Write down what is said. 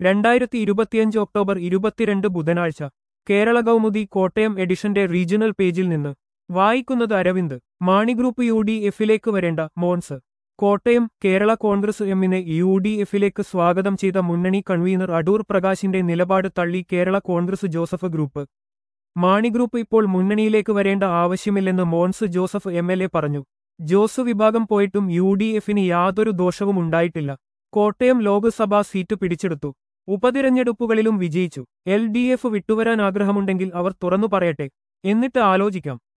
രണ്ടായിരത്തി ഇരുപത്തിയഞ്ച് ഒക്ടോബർ ഇരുപത്തിരണ്ട് ബുധനാഴ്ച കേരള കൗമുദി കോട്ടയം എഡിഷന്റെ റീജിയണൽ പേജിൽ നിന്ന് വായിക്കുന്നത് Aravind Mani group U D എഫിലേക്ക് വരേണ്ട മോൺസ് കോട്ടയം കേരള കോൺഗ്രസ് എമ്മിനെ യു ഡി എഫിലേക്ക് സ്വാഗതം ചെയ്ത മുന്നണി കൺവീനർ അടൂർ പ്രകാശിന്റെ നിലപാട് തള്ളി കേരള കോൺഗ്രസ് ജോസഫ് ഗ്രൂപ്പ് മാണി ഗ്രൂപ്പ് ഇപ്പോൾ മുന്നണിയിലേക്ക് വരേണ്ട ആവശ്യമില്ലെന്ന് Mons Joseph M L A പറഞ്ഞു ജോസ് വിഭാഗം പോയിട്ടും യു ഡി എഫിന് യാതൊരു ദോഷവും ഉണ്ടായിട്ടില്ല കോട്ടയം ലോക്സഭാ സീറ്റ് പിടിച്ചെടുത്തു ഉപതിരഞ്ഞെടുപ്പുകളിലും വിജയിച്ചു എൽ ഡി എഫ് വിട്ടുവരാൻ ആഗ്രഹമുണ്ടെങ്കിൽ അവർ തുറന്നു പറയട്ടെ എന്നിട്ട് ആലോചിക്കാം